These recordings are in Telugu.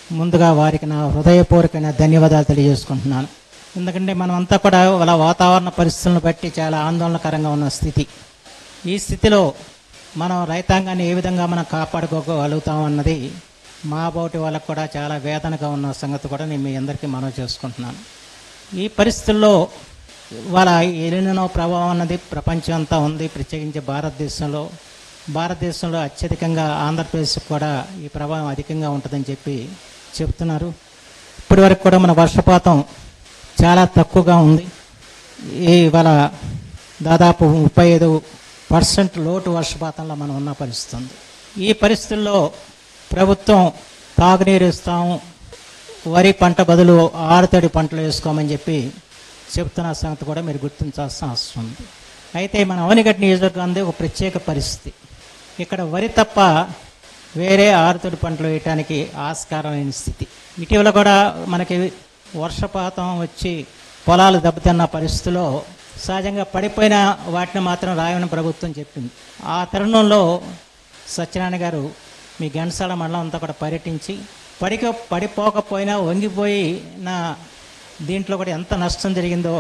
ముందుగా వారికి నా హృదయపూర్వకమైన ధన్యవాదాలు తెలియజేసుకుంటున్నాను ఎందుకంటే మనం అంతా కూడా వాళ్ళ వాతావరణ పరిస్థితులను బట్టి చాలా ఆందోళనకరంగా ఉన్న స్థితి ఈ స్థితిలో మనం రైతాంగాన్ని ఏ విధంగా మనం కాపాడుకోగలుగుతాం అన్నది మా బోటి వాళ్ళకు కూడా చాలా వేదనగా ఉన్న సంగతి కూడా నేను మీ అందరికీ మనవి చేసుకుంటున్నాను ఈ పరిస్థితుల్లో వాళ్ళ ఎలినో ప్రభావం అన్నది ప్రపంచం అంతా ఉంది ప్రత్యేకించి భారతదేశంలో భారతదేశంలో అత్యధికంగా ఆంధ్రప్రదేశ్ కూడా ఈ ప్రభావం అధికంగా ఉంటుందని చెప్పి చెప్తున్నారు ఇప్పటి వరకు కూడా మన వర్షపాతం చాలా తక్కువగా ఉంది ఈ ఇవాళ దాదాపు ముప్పై ఐదు పర్సెంట్ లోటు వర్షపాతంలో మనం ఉన్న పరిస్థితి ఉంది ఈ పరిస్థితుల్లో ప్రభుత్వం తాగునీరు ఇస్తాము వరి పంట బదులు ఆరుతడి పంటలు వేసుకోమని చెప్పి చెప్తున్న సంగతి కూడా మీరు గుర్తించాల్సిన అవసరం ఉంది అయితే మన అవనిగడ్డ నియోజకవర్గం ఒక ప్రత్యేక పరిస్థితి ఇక్కడ వరి తప్ప వేరే ఆరుతడి పంటలు వేయటానికి ఆస్కారమైన స్థితి ఇటీవల కూడా మనకి వర్షపాతం వచ్చి పొలాలు దెబ్బతిన్న పరిస్థితిలో సహజంగా పడిపోయిన వాటిని మాత్రం రాయమని ప్రభుత్వం చెప్పింది ఆ తరుణంలో సత్యనారాయణ గారు మీ ఘంటసాల మండలం అంతా కూడా పర్యటించి పడిక పడిపోకపోయినా వంగిపోయి నా దీంట్లో కూడా ఎంత నష్టం జరిగిందో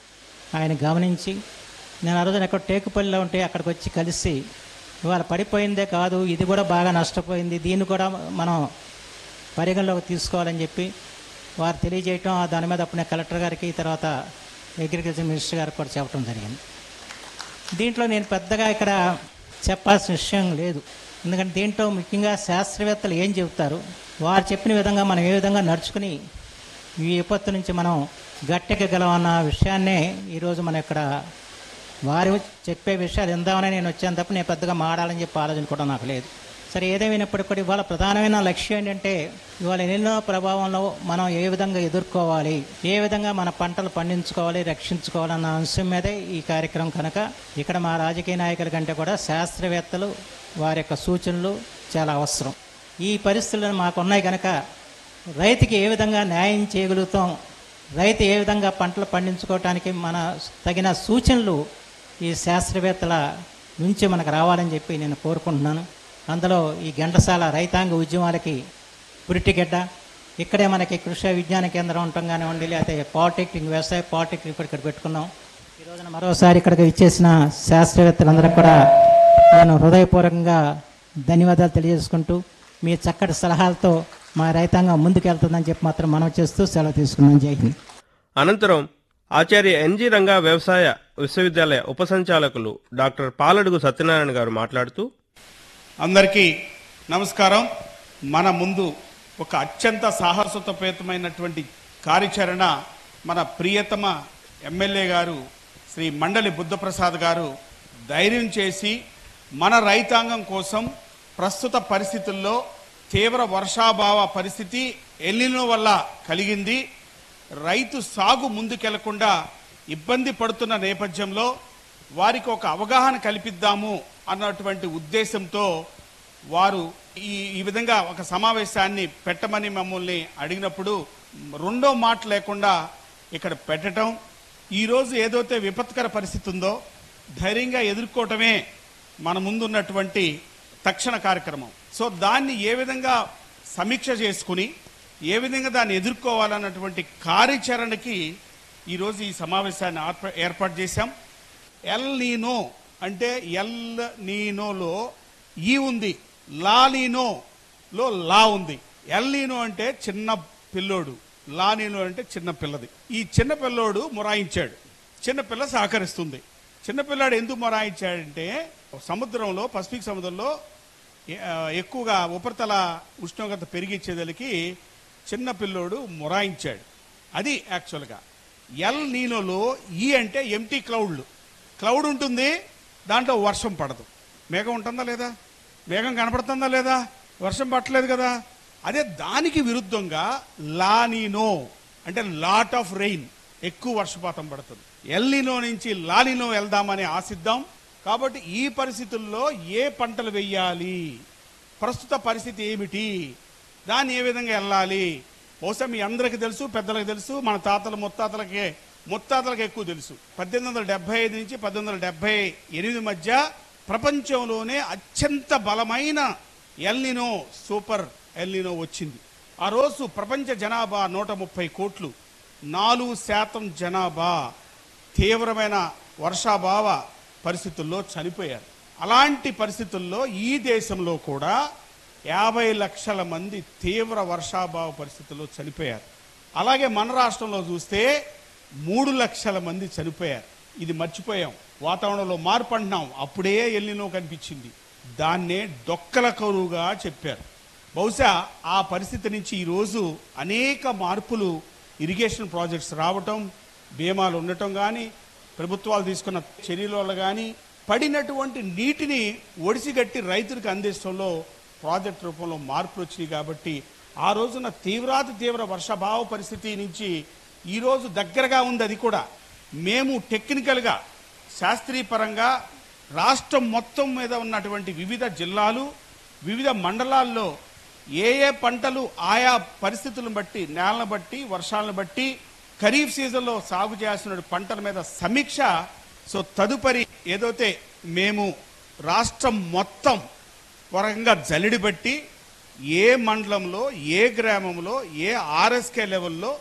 ఆయన గమనించి నేను ఆ రోజున ఎక్కడ టేకుపల్లిలో ఉంటే అక్కడికి వచ్చి కలిసి ఇవాళ పడిపోయిందే కాదు ఇది కూడా బాగా నష్టపోయింది దీన్ని కూడా మనం పరిగణలోకి తీసుకోవాలని చెప్పి వారు తెలియజేయటం ఆ దాని మీద అప్పుడు కలెక్టర్ గారికి తర్వాత అగ్రికల్చర్ మినిస్టర్ గారికి కూడా చెప్పడం జరిగింది దీంట్లో నేను పెద్దగా ఇక్కడ చెప్పాల్సిన విషయం లేదు ఎందుకంటే దీంట్లో ముఖ్యంగా శాస్త్రవేత్తలు ఏం చెబుతారు వారు చెప్పిన విధంగా మనం ఏ విధంగా నడుచుకుని ఈ విపత్తు నుంచి మనం గట్టెక్కగలం అన్న విషయాన్నే ఈరోజు మనం ఇక్కడ వారు చెప్పే విషయాలు ఎందామని నేను వచ్చాను తప్ప నేను పెద్దగా మాడాలని చెప్పి ఆలోచన కూడా నాకు లేదు సరే ఏదేమైనప్పటికీ కూడా ఇవాళ ప్రధానమైన లక్ష్యం ఏంటంటే ఇవాళ ఎన్నో ప్రభావంలో మనం ఏ విధంగా ఎదుర్కోవాలి ఏ విధంగా మన పంటలు పండించుకోవాలి రక్షించుకోవాలన్న అంశం మీదే ఈ కార్యక్రమం కనుక ఇక్కడ మా రాజకీయ నాయకుల కంటే కూడా శాస్త్రవేత్తలు వారి యొక్క సూచనలు చాలా అవసరం ఈ పరిస్థితులు మాకు ఉన్నాయి కనుక రైతుకి ఏ విధంగా న్యాయం చేయగలుగుతాం రైతు ఏ విధంగా పంటలు పండించుకోవటానికి మన తగిన సూచనలు ఈ శాస్త్రవేత్తల నుంచి మనకు రావాలని చెప్పి నేను కోరుకుంటున్నాను అందులో ఈ ఘంటసాల రైతాంగ ఉద్యమాలకి పురిటిగడ్డ ఇక్కడే మనకి కృషి విజ్ఞాన కేంద్రం ఉండటం కానివ్వండి లేకపోతే పాలిటెక్నిక్ వ్యవసాయ పాలిటెక్నిక్ కూడా ఇక్కడ పెట్టుకున్నాం ఈ రోజున మరోసారి ఇక్కడికి ఇచ్చేసిన శాస్త్రవేత్తలందరూ కూడా నేను హృదయపూర్వకంగా ధన్యవాదాలు తెలియజేసుకుంటూ మీ చక్కటి సలహాలతో మా రైతాంగం ముందుకెళ్తుందని చెప్పి మాత్రం మనం చేస్తూ సెలవు తీసుకున్నాం జై హింద్ అనంతరం ఆచార్య ఎన్జి రంగా వ్యవసాయ విశ్వవిద్యాలయ ఉపసంచాలకులు డాక్టర్ పాలడుగు సత్యనారాయణ గారు మాట్లాడుతూ అందరికీ నమస్కారం మన ముందు ఒక అత్యంత సాహసోపేతమైనటువంటి కార్యాచరణ మన ప్రియతమ ఎమ్మెల్యే గారు శ్రీ మండలి బుద్ధప్రసాద్ గారు ధైర్యం చేసి మన రైతాంగం కోసం ప్రస్తుత పరిస్థితుల్లో తీవ్ర వర్షాభావ పరిస్థితి ఎల్లినో వల్ల కలిగింది రైతు సాగు ముందుకెళ్లకుండా ఇబ్బంది పడుతున్న నేపథ్యంలో వారికి ఒక అవగాహన కల్పిద్దాము అన్నటువంటి ఉద్దేశంతో వారు ఈ ఈ విధంగా ఒక సమావేశాన్ని పెట్టమని మమ్మల్ని అడిగినప్పుడు రెండో మాట లేకుండా ఇక్కడ పెట్టడం ఈరోజు ఏదైతే విపత్కర పరిస్థితి ఉందో ధైర్యంగా ఎదుర్కోవటమే మన ముందున్నటువంటి తక్షణ కార్యక్రమం సో దాన్ని ఏ విధంగా సమీక్ష చేసుకుని ఏ విధంగా దాన్ని ఎదుర్కోవాలన్నటువంటి కార్యాచరణకి ఈరోజు ఈ సమావేశాన్ని ఆర్ప- ఏర్పాటు చేశాం ఎల్ నీనో అంటే ఎల్ నీనోలో ఈ ఉంది లా నీనోలో లా ఉంది ఎల్ నీనో అంటే చిన్న పిల్లోడు లా నీనో అంటే చిన్న పిల్లది ఈ చిన్న పిల్లోడు మొరాయించాడు చిన్న పిల్ల సహకరిస్తుంది చిన్న పిల్లాడు ఎందుకు మొరాయించాడంటే సముద్రంలో పసిఫిక్ సముద్రంలో ఎ- ఆ, ఎక్కువగా ఉపరితల ఉష్ణోగ్రత పెరిగిచ్చేదలికి చిన్న పిల్లోడు మొరాయించాడు అది యాక్చువల్గా ఎల్ నీనోలో ఈ అంటే ఎంటీ క్లౌడ్లు క్లౌడ్ ఉంటుంది దాంట్లో వర్షం పడదు మేఘం ఉంటుందా లేదా మేఘం కనపడుతుందా లేదా వర్షం పట్టలేదు కదా అదే దానికి విరుద్ధంగా లానినో అంటే లాట్ ఆఫ్ రెయిన్ ఎక్కువ వర్షపాతం పడుతుంది ఎల్లినో నుంచి లానినో వెళ్దామని ఆశిద్దాం కాబట్టి ఈ పరిస్థితుల్లో ఏ పంటలు వెయ్యాలి ప్రస్తుత పరిస్థితి ఏమిటి దాన్ని ఏ విధంగా వెళ్ళాలి బహుశా మీ అందరికి తెలుసు పెద్దలకు తెలుసు మన తాతల ముత్తాతలకే ముత్తాతలకు ఎక్కువ తెలుసు పద్దెనిమిది వందల డెబ్బై ఐదు నుంచి పద్దెనిమిది వందల డెబ్బై ఎనిమిది మధ్య ప్రపంచంలోనే అత్యంత బలమైన ఎల్నినో సూపర్ ఎల్నినో వచ్చింది ఆ రోజు ప్రపంచ జనాభా నూట ముప్పై కోట్లు నాలుగు శాతం జనాభా తీవ్రమైన వర్షాభావ పరిస్థితుల్లో చనిపోయారు అలాంటి పరిస్థితుల్లో ఈ దేశంలో కూడా యాభై లక్షల మంది తీవ్ర వర్షాభావ పరిస్థితుల్లో చనిపోయారు అలాగే మన రాష్ట్రంలో చూస్తే మూడు లక్షల మంది చనిపోయారు ఇది మర్చిపోయాం వాతావరణంలో మార్పు అంటున్నాం అప్పుడే ఎల్లినో కనిపించింది దాన్నే డొక్కల కరువుగా చెప్పారు బహుశా ఆ పరిస్థితి నుంచి ఈరోజు అనేక మార్పులు ఇరిగేషన్ ప్రాజెక్ట్స్ రావటం బీమాలు ఉండటం కానీ ప్రభుత్వాలు తీసుకున్న చర్యల వల్ల కానీ పడినటువంటి నీటిని ఒడిసిగట్టి రైతులకు అందించడంలో ప్రాజెక్ట్ రూపంలో మార్పులు వచ్చినాయి కాబట్టి ఆ రోజున తీవ్రాతి తీవ్ర వర్షభావ పరిస్థితి నుంచి ఈరోజు దగ్గరగా ఉంది అది కూడా మేము టెక్నికల్గా శాస్త్రీయపరంగా రాష్ట్రం మొత్తం మీద ఉన్నటువంటి వివిధ జిల్లాలు వివిధ మండలాల్లో ఏ ఏ పంటలు ఆయా పరిస్థితులను బట్టి నేలను బట్టి వర్షాలను బట్టి ఖరీఫ్ సీజన్లో సాగు చేస్తున్న పంటల మీద సమీక్ష సో తదుపరి ఏదైతే మేము రాష్ట్రం మొత్తం పరంగా జలిడి బట్టి ఏ మండలంలో ఏ గ్రామంలో ఏ ఆర్ఎస్కే లెవెల్లో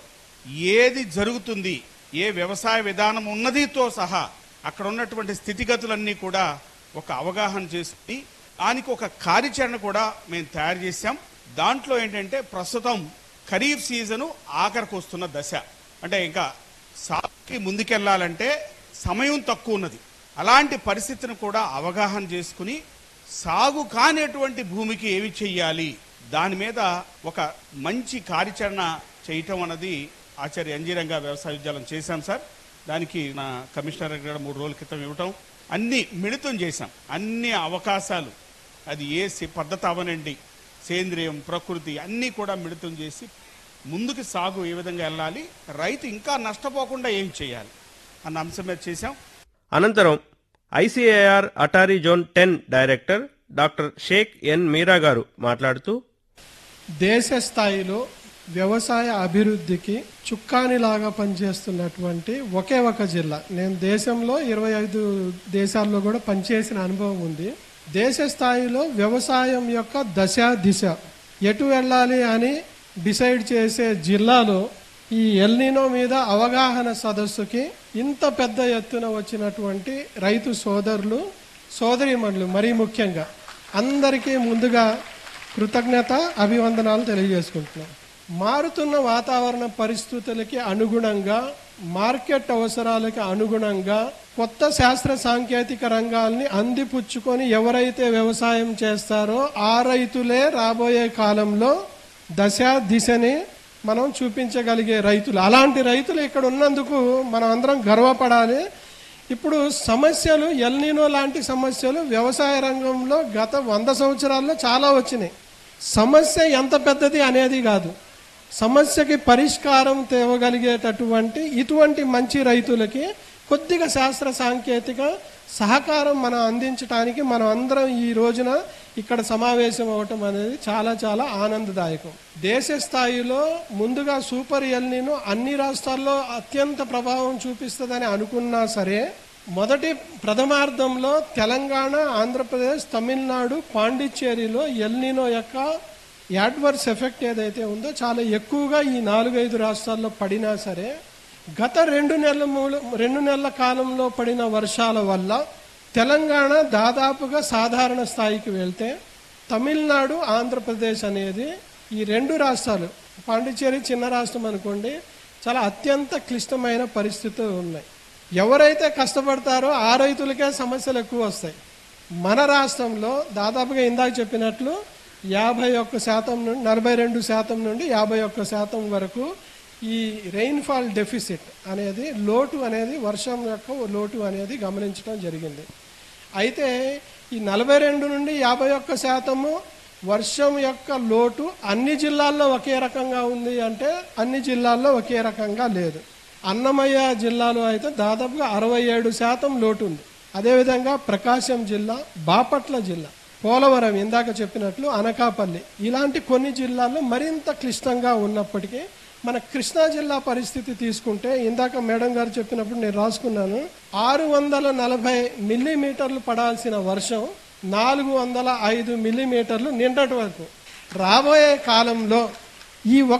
ఏది జరుగుతుంది ఏ వ్యవసాయ విధానం ఉన్నదితో సహా అక్కడ ఉన్నటువంటి స్థితిగతులన్నీ కూడా ఒక అవగాహన చేసుకుని దానికి ఒక కార్యాచరణ కూడా మేము తయారు చేశాం దాంట్లో ఏంటంటే ప్రస్తుతం ఖరీఫ్ సీజను ఆఖరికి వస్తున్న దశ అంటే ఇంకా సాగుకి ముందుకెళ్లాలంటే సమయం తక్కువ ఉన్నది అలాంటి పరిస్థితిని కూడా అవగాహన చేసుకుని సాగు కానిటువంటి భూమికి ఏమి చెయ్యాలి దాని మీద ఒక మంచి కార్యాచరణ చేయటం అన్నది ఆచార్య అంజీరంగా వ్యవసాయ విద్యాలయం చేశాం సార్ దానికి నా కమిషనర్ కూడా మూడు రోజుల క్రితం ఇవ్వటం అన్ని మిళితం చేశాం అన్ని అవకాశాలు అది ఏ సి- పద్ధతి అవనండి సేంద్రియం ప్రకృతి అన్నీ కూడా మిళితం చేసి ముందుకు సాగు ఏ విధంగా వెళ్ళాలి రైతు ఇంకా నష్టపోకుండా ఏం చేయాలి అన్న అంశం మీద చేశాం అనంతరం ICAR ATARI zone ten director doctor Shaik N Meera garu మాట్లాడుతూ దేశ స్థాయిలో వ్యవసాయ అభివృద్ధికి చుక్కానిలాగా పనిచేస్తున్నటువంటి ఒకే ఒక జిల్లా నేను దేశంలో ఇరవై ఐదు దేశాల్లో కూడా పనిచేసిన అనుభవం ఉంది దేశ స్థాయిలో వ్యవసాయం యొక్క దశ దిశ ఎటు వెళ్ళాలి అని డిసైడ్ చేసే జిల్లాలో ఈ ఎల్నినో మీద అవగాహన సదస్సుకి ఇంత పెద్ద ఎత్తున వచ్చినటువంటి రైతు సోదరులు సోదరీమణులు మరీ ముఖ్యంగా అందరికీ ముందుగా కృతజ్ఞత అభివందనాలు తెలియజేసుకుంటున్నాం మారుతున్న వాతావరణ పరిస్థితులకి అనుగుణంగా మార్కెట్ అవసరాలకి అనుగుణంగా కొత్త శాస్త్ర సాంకేతిక రంగాల్ని అందిపుచ్చుకొని ఎవరైతే వ్యవసాయం చేస్తారో ఆ రైతులే రాబోయే కాలంలో దశ దిశని మనం చూపించగలిగే రైతులు అలాంటి రైతులు ఇక్కడ ఉన్నందుకు మనం అందరం గర్వపడాలి ఇప్పుడు సమస్యలు ఎల్నినో లాంటి సమస్యలు వ్యవసాయ రంగంలో గత వంద సంవత్సరాల్లో చాలా వచ్చినాయి సమస్య ఎంత పెద్దది అనేది కాదు సమస్యకి పరిష్కారం తేవగలిగేటటువంటి ఇటువంటి మంచి రైతులకి కొద్దిగా శాస్త్ర సాంకేతిక సహకారం మనం అందించడానికి మనం అందరం ఈ రోజున ఇక్కడ సమావేశం అవ్వటం అనేది చాలా చాలా ఆనందదాయకం దేశ స్థాయిలో ముందుగా సూపర్ ఎల్నిను అన్ని రాష్ట్రాల్లో అత్యంత ప్రభావం చూపిస్తుందని అనుకున్నా సరే మొదటి ప్రథమార్థంలో తెలంగాణ ఆంధ్రప్రదేశ్ తమిళనాడు పాండిచ్చేరిలో ఎల్నినో యొక్క యాడ్వర్స్ ఎఫెక్ట్ ఏదైతే ఉందో చాలా ఎక్కువగా ఈ నాలుగైదు రాష్ట్రాల్లో పడినా సరే గత రెండు నెలల మూల రెండు నెలల కాలంలో పడిన వర్షాల వల్ల తెలంగాణ దాదాపుగా సాధారణ స్థాయికి వెళ్తే తమిళనాడు ఆంధ్రప్రదేశ్ అనేది ఈ రెండు రాష్ట్రాలు పాండిచ్చేరి చిన్న రాష్ట్రం అనుకోండి చాలా అత్యంత క్లిష్టమైన పరిస్థితులు ఉన్నాయి ఎవరైతే కష్టపడతారో ఆ రైతులకే సమస్యలు ఎక్కువ వస్తాయి మన రాష్ట్రంలో దాదాపుగా ఇందాక చెప్పినట్లు యాభై ఒక్క శాతం నుండి నలభై రెండు శాతం నుండి యాభై ఒక్క శాతం వరకు ఈ రెయిన్ఫాల్ డెఫిసిట్ అనేది లోటు అనేది వర్షం యొక్క లోటు అనేది గమనించడం జరిగింది అయితే ఈ నలభై రెండు నుండి యాభై ఒక్క శాతము వర్షం యొక్క లోటు అన్ని జిల్లాల్లో ఒకే రకంగా ఉంది అంటే అన్ని జిల్లాల్లో ఒకే రకంగా లేదు అన్నమయ్య జిల్లాలో అయితే దాదాపుగా అరవై ఏడు శాతం లోటు ఉంది అదేవిధంగా ప్రకాశం జిల్లా బాపట్ల జిల్లా పోలవరం ఇందాక చెప్పినట్లు అనకాపల్లి ఇలాంటి కొన్ని జిల్లాల్లో మరింత క్లిష్టంగా ఉన్నప్పటికీ మన కృష్ణా జిల్లా పరిస్థితి తీసుకుంటే ఇందాక మేడం గారు చెప్పినప్పుడు నేను రాసుకున్నాను ఆరు వందల నలభై మిల్లీమీటర్లు పడాల్సిన వర్షం నాలుగు వందల ఐదు మిల్లీమీటర్లు నిండటి వరకు రాబోయే కాలంలో ఈ